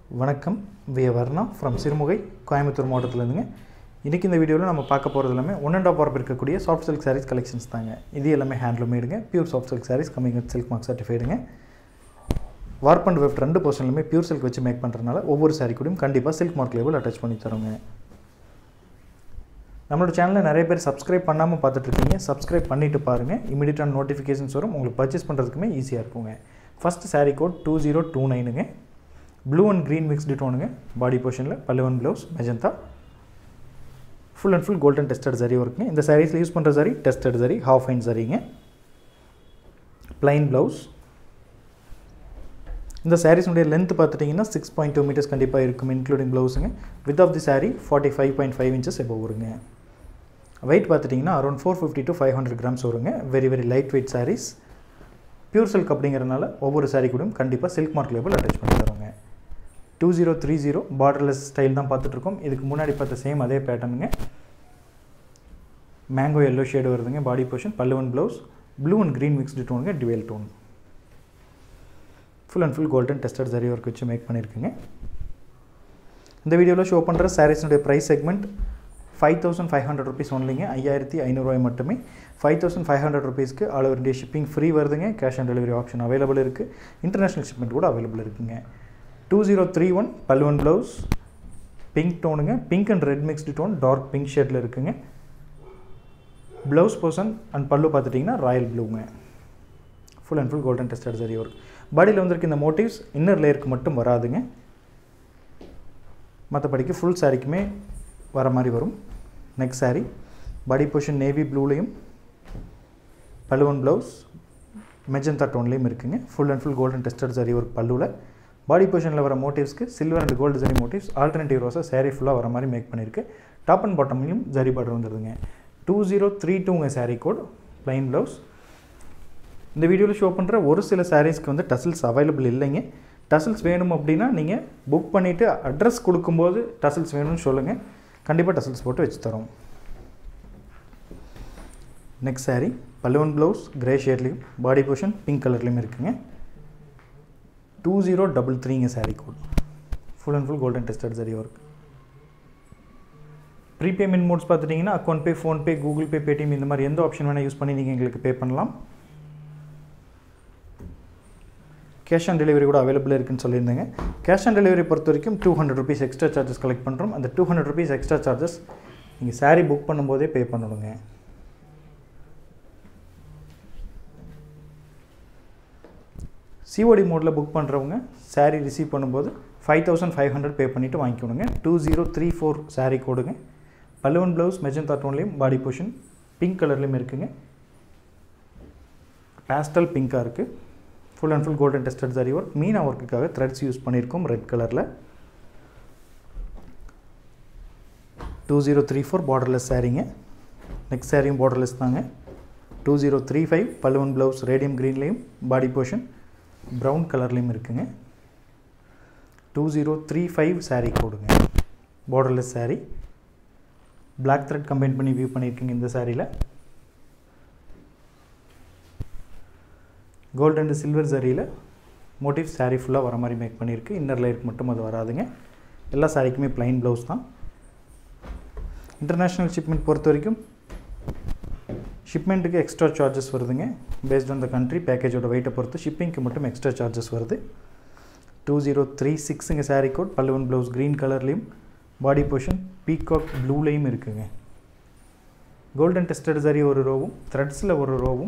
வணக்கம் V Varna from Sirumugai Coimbatore மாவட்டத்துலேருந்துங்க இன்றைக்கி இந்த வீடியோவில் நம்ம பார்க்க போகிறது எல்லாமே ஒன் அண்ட் ஆஃப் ஆர்ப் இருக்கக்கூடிய சாஃப்ட் சில்க் சாரீஸ் கலெக்ஷன்ஸ் தாங்க இது எல்லாமே ஹேண்ட்லூம் மேடுங்க pure soft silk sarees coming with silk mark சர்டிஃபைடுங்க வார்ப் அண்ட் வெஃப்ட் ரெண்டு போர்ஷன்லுமே பியூர் சில்க் வச்சு மேக் பண்ணுறதுனால ஒவ்வொரு சாரீ கூடயும் கண்டிப்பாக சில்க் மார்க் லேபிள் அட்டாச் பண்ணி தரோங்க நம்மளோட சேனலில் நிறைய பேர் சப்ஸ்கிரைப் பண்ணாமல் பார்த்துட்ருக்கீங்க சப்ஸ்கிரைப் பண்ணிவிட்டு பாருங்கள் இமீடியட்டான நோட்டிஃபிகேஷன்ஸ் வரும் உங்களுக்கு பர்ச்சேஸ் பண்ணுறதுக்குமே ஈஸியாக இருக்குங்க first saree code two zero two நைனுங்க ப்ளூ அண்ட் க்ரீன் மிக்ஸ்டு டோனுங்க பாடி போர்ஷனில் பல்லுவன் blouse magenta full and full golden tested zari ஒர்க்குங்க இந்த சாரீஸில் யூஸ் பண்ணுற zari tested zari half fine சரிங்க ப்ளைன் ப்ளவுஸ் இந்த சாரீஸுடைய லென்த் பார்த்துட்டிங்கன்னா சிக்ஸ் பாயிண்ட் டூ மீட்டர்ஸ் கண்டிப்பாக இருக்கும் இன்க்ளூடிங் ப்ளவுஸுங்க width of the saree forty five point five inches above வருங்க வெயிட் பார்த்துட்டிங்கன்னா around four fifty to five hundred grams வருங்க very very light weight sarees pure silk அப்படிங்கிறனால ஒவ்வொரு சாரீ கூடயும் கண்டிப்பாக சில்க் மார்க் லேபிள் அட்டாச் பண்ணி தருவாங்க two zero three zero borderless style தான் பார்த்துட்ருக்கோம் இதுக்கு முன்னாடி பார்த்த சேம் அதே பேட்டர்னுங்க மேங்கோ எல்லோ ஷேடு வருதுங்க பாடி போர்ஷன் பல்லுவன் blouse blue and green mixed டோனுங்க dual tone full and full golden tested zari work வச்சு மேக் பண்ணியிருக்குங்க இந்த வீடியோவில் ஷோ பண்ணுற சாரீஸுடைய price segment five thousand five hundred rupees ஒன்லிங்க ஐயாயிரத்தி ஐநூறுரூவாய் மட்டுமே ஃபைவ் தௌசண்ட் ஃபைவ் ஹண்ட்ரட் ருபீஸ்க்கு all over India shipping free வருதுங்க cash on delivery option available இருக்குது இன்டர்நேஷ்னல் ஷிப்மெண்ட் கூட அவைலபிள் இருக்குங்க டூ ஜீரோ த்ரீ ஒன் பல்லுவன் blouse pink டோனுங்க pink and red mixed tone dark pink ஷேடில் இருக்குங்க ப்ளவுஸ் போர்ஷன் அண்ட் பல்லு பார்த்துட்டிங்கன்னா royal ப்ளூங்க full and full golden tested zari work பாடியில் வந்திருக்க இந்த மோட்டிவ்ஸ் இன்னர் லேயருக்கு மட்டும் வராதுங்க மற்றபடிக்கு ஃபுல் சாரிக்குமே வர மாதிரி வரும் next saree body portion navy ப்ளூலேயும் பல்லுவன் ப்ளவுஸ் மெஜந்தா டோன்லேயும் இருக்குங்க full and full golden tested zari ஒரு பல்லுவில் பாடி பொஷனில் வர மோட்டிவ்ஸ்க்கு silver and gold zari motifs alternative ரோஸாக சாரீ ஃபுல்லாக வர மாதிரி மேக் பண்ணியிருக்கு டாப் அண்ட் பாட்டம்லையும் ஜரி பார்டர் வந்துடுதுங்க டூ ஜீரோ த்ரீ டூங்க சாரீ கோட் ப்ளைன் ப்ளவுஸ் இந்த வீடியோவில் ஷோ பண்ணுற ஒரு சில சாரீஸ்க்கு வந்து டசில்ஸ் அவைலபிள் இல்லைங்க டசில்ஸ் வேணும் அப்படின்னா நீங்கள் புக் பண்ணிவிட்டு அட்ரஸ் கொடுக்கும்போது டசில்ஸ் வேணும்னு சொல்லுங்கள் கண்டிப்பாக டசில்ஸ் போட்டு வச்சு தரோம் நெக்ஸ்ட் சாரீ பல்லுவன் ப்ளவுஸ் கிரே ஷேட்லேயும் பாடி போர்ஷன் பிங்க் கலர்லேயும் இருக்குங்க டூ ஜீரோ டபுள் த்ரீங்க saree code full and full golden tested zari work prepayment modes பார்த்துட்டிங்கன்னா account pay PhonePe Google Pay Paytm இந்த மாதிரி எந்த ஆப்ஷன் வேணால் யூஸ் பண்ணி நீங்கள் எங்களுக்கு பே பண்ணலாம் கேஷ் ஆன் டெலிவரி கூட அவைலபிள் இருக்குன்னு சொல்லியிருந்தேங்க கேஷ் ஆன் டெலிவரி பொறுத்த வரைக்கும் two hundred rupees extra charges collect பண்ணுறோம் அந்த two hundred rupees extra charges நீங்கள் சாரீ புக் பண்ணும்போதே பே பண்ணணுங்க சிஓடி மோடில் புக் பண்ணுறவங்க சாரீ ரிசீவ் பண்ணும்போது five thousand five hundred pay பண்ணிவிட்டு வாங்கிக்கணுங்க two zero three four saree கோடுங்க பல்லுவன் ப்ளவுஸ் மெஜந்தா டோன்லேயும் பாடி போர்ஷன் பிங்க் கலர்லேயும் இருக்குங்க பேஸ்டல் பிங்காக இருக்குது full and full golden tested zari work meena ஒர்க்குக்காக த்ரெட்ஸ் யூஸ் பண்ணியிருக்கோம் ரெட் கலரில் two zero three four borderless சாரீங்க நெக்ஸ்ட் சாரியும் பார்டர்லெஸ் தாங்க டூ ஜீரோ த்ரீ ஃபைவ் பல்லுவன் ப்ளவுஸ் ரேடியம் க்ரீன்லேயும் பாடி போர்ஷன் ப்ரௌன் கலர்லேயும் இருக்குங்க two zero three five saree கோடுங்க borderless saree black thread combine பண்ணி வியூ பண்ணியிருக்கீங்க இந்த சாரியில் கோல்டு அண்ட் சில்வர் சரியில் மோட்டிவ் சாரீ ஃபுல்லாக வர மாதிரி மேக் பண்ணியிருக்கு இன்னர் லேயருக்கு மட்டும் அது வராதுங்க எல்லா சாரீக்குமே ப்ளைன் ப்ளவுஸ் தான் இன்டர்நேஷ்னல் ஷிப்மெண்ட் பொறுத்த வரைக்கும் ஷிப்மெண்ட்டுக்கு எக்ஸ்ட்ரா சார்ஜஸ் வருதுங்க பேஸ்ட் ஆன் த கண்ட்ரி பேக்கேஜோட வெயிட்டை பொறுத்து ஷிப்பிங்க்கு மட்டும் எக்ஸ்ட்ரா சார்ஜஸ் வருது டூ ஜீரோ த்ரீ சிக்ஸுங்க சாரீ கோட் பல்லுவன் ப்ளவுஸ் க்ரீன் கலர்லேயும் பாடி போர்ஷன் பீகாக் ப்ளூலேயும் இருக்குங்க கோல்டன் டெஸ்டட் சாரி ஒரு ரோவும் த்ரெட்ஸில் ஒரு ரோவும்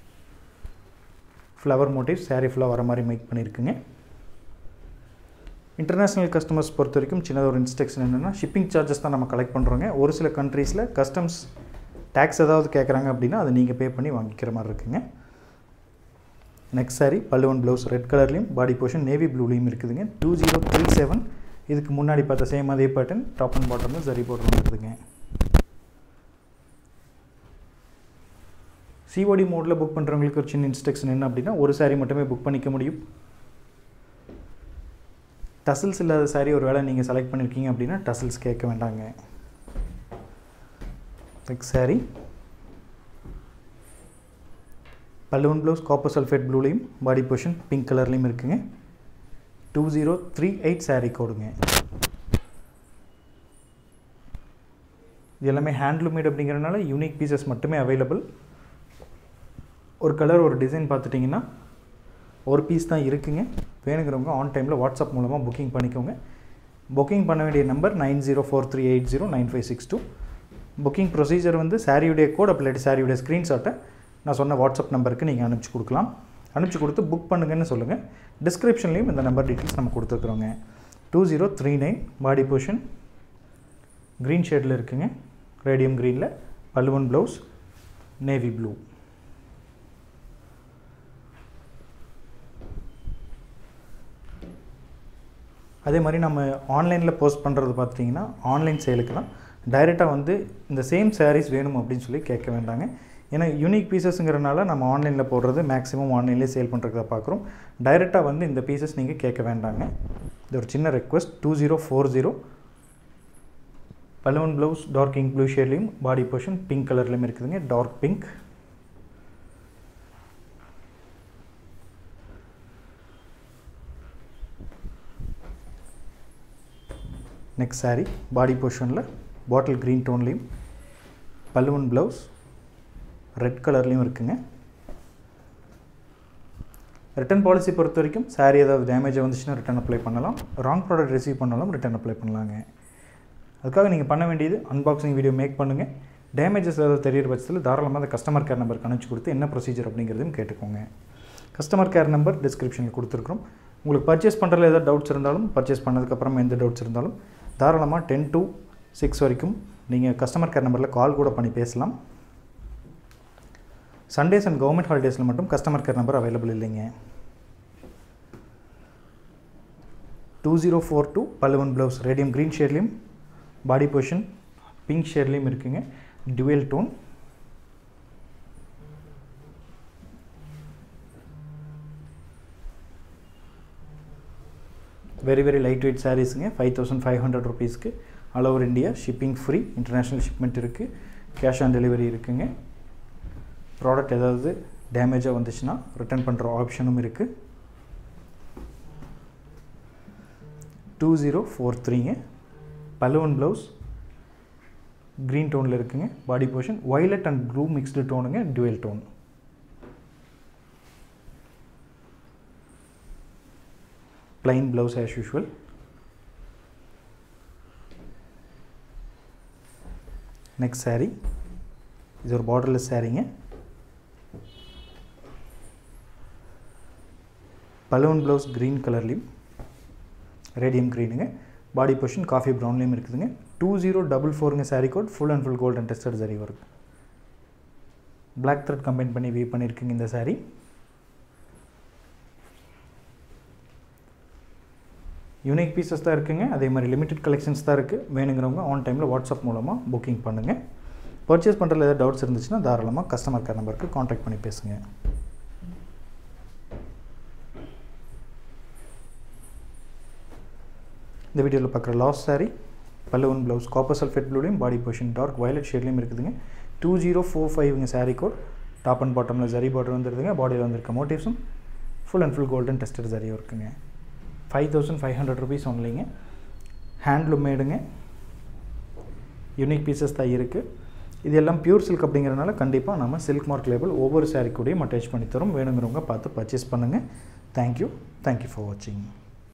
ஃப்ளவர் மோட்டிவ் சாரீ ஃபுல்லாக வர மாதிரி மேக் பண்ணியிருக்குங்க இன்டர்நேஷ்னல் கஸ்டமர்ஸ் பொறுத்த வரைக்கும் சின்னதாக ஒரு இன்ஸ்ட்ரக்ஷன் என்னென்னா ஷிப்பிங் சார்ஜஸ் தான் நம்ம கலெக்ட் பண்ணுறோங்க ஒரு சில கண்ட்ரீஸில் கஸ்டம்ஸ் டேக்ஸ் ஏதாவது கேட்குறாங்க அப்படின்னா அதை நீங்கள் பே பண்ணி வாங்கிக்கிற மாதிரி இருக்குங்க நெக்ஸ்ட் சாரீ பல்லுவன் ப்ளவுஸ் ரெட் கலர்லேயும் பாடி போர்ஷன் நேவி ப்ளூலேயும் இருக்குதுங்க டூ ஜீரோ த்ரீ செவன் இதுக்கு முன்னாடி பார்த்த சேம் அதே பேட்டர்ன் டாப் அண்ட் பாட்டமில் சரி போட்டு வந்துருக்குதுங்க சிஓடி மோடில் புக் பண்ணுறவங்களுக்கு ஒரு சின்ன இன்ஸ்ட்ரக்ஷன் என்ன அப்படின்னா ஒரு சாரீ மட்டுமே புக் பண்ணிக்க முடியும் டசில்ஸ் இல்லாத சாரீ ஒரு வேளை நீங்கள் செலக்ட் பண்ணியிருக்கீங்க அப்படின்னா டசில்ஸ் கேட்க வேண்டாங்க நெக்ஸ்ட் சாரீ பல்லுவன் ப்ளவுஸ் காப்பர் சல்ஃபேட் ப்ளூலையும் பாடி பொஷன் பிங்க் கலர்லேயும் இருக்குங்க two zero three eight saree கோடுங்க இது எல்லாமே ஹேண்ட்லூமேட் அப்படிங்கிறனால யூனிக் பீசஸ் மட்டுமே அவைலபிள் ஒரு கலர் ஒரு டிசைன் பார்த்துட்டிங்கன்னா ஒரு பீஸ் தான் இருக்குங்க வேணுங்கிறவங்க ஆன் டைமில் வாட்ஸ்அப் மூலமாக புக்கிங் பண்ணிக்கோங்க புக்கிங் பண்ண வேண்டிய number nine zero four three eight zero nine five six two booking procedure வந்து சாரியுடைய கோட் அப்படி சாரியுடைய ஸ்க்ரீன்ஷாட்டை நான் சொன்ன வாட்ஸ்அப் நம்பருக்கு நீங்கள் அனுப்பிச்சி கொடுக்கலாம் அனுப்பிச்சி கொடுத்து புக் பண்ணுங்கன்னு சொல்லுங்கள் டிஸ்கிரிப்ஷன்லேயும் இந்த நம்பர் டீட்டெயில்ஸ் நம்ம கொடுத்துருக்குறோங்க two zero three nine body portion green ஷேடில் இருக்குங்க ரேடியம் க்ரீனில் பல்லுவன் ப்ளவுஸ் நேவி ப்ளூ அதே மாதிரி நம்ம ஆன்லைனில் போஸ்ட் பண்ணுறது பார்த்தீங்கன்னா ஆன்லைன் சேலுக்கு தான் டைரெக்டாக வந்து இந்த சேம் சாரீஸ் வேணும் அப்படின்னு சொல்லி கேட்க வேண்டாங்க ஏன்னா யூனிக் பீசஸ்ங்கிறனால நம்ம ஆன்லைனில் போடுறது மேக்ஸிமம் ஆன்லைன்லேயே சேல் பண்ணுறத பார்க்குறோம் டைரெக்டாக வந்து இந்த பீசஸ் நீங்கள் கேட்க வேண்டாங்க இது ஒரு சின்ன request two zero four zero பலூன் ப்ளவுஸ் டார்க் இங்க் ப்ளூ ஷேட்லேயும் பாடி போர்ஷன் பிங்க் கலர்லேயும் இருக்குதுங்க dark pink next saree body போர்ஷனில் பாட்டில் க்ரீன் டோன்லேயும் பல்லுவன் ப்ளவுஸ் ரெட் கலர்லேயும் இருக்குங்க ரிட்டன் பாலிசி பொறுத்த வரைக்கும் சாரீ ஏதாவது டேமேஜ் வந்துச்சுன்னா ரிட்டன் அப்ளை பண்ணலாம் ராங் ப்ராடக்ட் ரிசீவ் பண்ணாலும் ரிட்டன் அப்ளை பண்ணலாங்க அதுக்காக நீங்கள் பண்ண வேண்டியது அன்பாக்சிங் வீடியோ மேக் பண்ணுங்கள் டேமேஜஸ் ஏதாவது தெரியிற பட்சத்தில் தாராளமாக அந்த கஸ்டமர் கேர் நம்பருக்கு அனுப்பிச்சு கொடுத்து என்ன ப்ரொசீஜர் அப்படிங்கிறதையும் கேட்டுக்கோங்க கஸ்டமர் கேர் நம்பர் டிஸ்கிரிப்ஷனில் கொடுத்துருக்குறோம் உங்களுக்கு பர்ச்சேஸ் பண்ணுறதுல ஏதாவது டவுட்ஸ் இருந்தாலும் பர்ச்சேஸ் பண்ணதுக்கப்புறம் எந்த டவுட்ஸ் இருந்தாலும் தாராளமாக டென் டு சிக்ஸ் வரைக்கும் நீங்கள் கஸ்டமர் கேர் நம்பரில் கால் கூட பண்ணி பேசலாம் சண்டேஸ் அண்ட் கவர்மெண்ட் ஹாலிடேஸில் மட்டும் கஸ்டமர் கேர் நம்பர் அவைலபிள் இல்லைங்க டூ ஜீரோ ஃபோர் டூ பல்லுவன் ப்ளவுஸ் ரேடியம் க்ரீன் ஷேட்லேயும் பாடி பொஷன் பிங்க் ஷேட்லேயும் இருக்குங்க dual tone very very light weight சாரீஸுங்க ஃபைவ் தௌசண்ட் ஃபைவ் ஹண்ட்ரட் ருபீஸ்க்கு all over India shipping free international shipment இருக்குது cash on delivery இருக்குங்க product ஏதாவது டேமேஜாக வந்துச்சுன்னா ரிட்டர்ன் பண்ணுற ஆப்ஷனும் இருக்குது டூ ஜீரோ ஃபோர் த்ரீங்க பலுவன் ப்ளவுஸ் க்ரீன் டோனில் இருக்குங்க body portion violet and blue mixed டோனுங்க dual tone plain blouse as usual next saree இது ஒரு பார்டர்லெஸ் சாரீங்க பலூன் ப்ளவுஸ் க்ரீன் கலர்லேயும் ரேடியம் க்ரீனுங்க பாடி பொஷன் காஃபி ப்ரௌன்லேயும் இருக்குதுங்க டூ ஜீரோ டபுள் ஃபோருங்க saree code full and full golden tested zari work black thread combine பண்ணி வீவ் பண்ணியிருக்குங்க இந்த சாரீ யூனிக் பீசஸ் தான் இருக்குங்க அதே மாதிரி லிமிடெட் கலெக்ஷன்ஸ் தான் இருக்குது வேணுங்கிறவங்க ஆன் டைமில் வாட்ஸ்அப் மூலமாக புக்கிங் பண்ணுங்கள் பர்ச்சேஸ் பண்ணுறதுல ஏதாவது டவுட்ஸ் இருந்துச்சுன்னா தாராளமாக கஸ்டமர் கேர் நம்பருக்கு காண்டாக்ட் பண்ணி பேசுங்க இந்த வீடியோவில் பார்க்குற லாஸ்ட் சாரீ பல்லுவன் ப்ளவுஸ் காப்பர் சல்ஃபேட் ப்ளூலையும் பாடி பொஷன் டார்க் வயலட் ஷேட்லேயும் இருக்குதுங்க டூ ஜீரோ ஃபோர் ஃபைவ்ங்க சாரீ கோட் டாப் அண்ட் பாட்டமில் ஜரி பார்டர் வந்துருதுங்க பாடியில் வந்திருக்க மோட்டிவ்ஸும் full and full golden tested ஜரியும் இருக்குங்க five thousand five hundred rupees ஒன்லிங்க ஹேண்ட்லூம் மேடுங்க யூனிக் பீசஸ் தான் இருக்குது இது எல்லாம் பியூர் சில்க் அப்படிங்கிறனால கண்டிப்பாக நம்ம சில்க் மார்க் லேபிள் ஒவ்வொரு சாரீ கூடயும் அட்டாச் பண்ணி தரோம் வேணுங்கிறவங்க பார்த்து பர்ச்சேஸ் பண்ணுங்கள் தேங்க்யூ தேங்க்யூ ஃபார் வாட்சிங்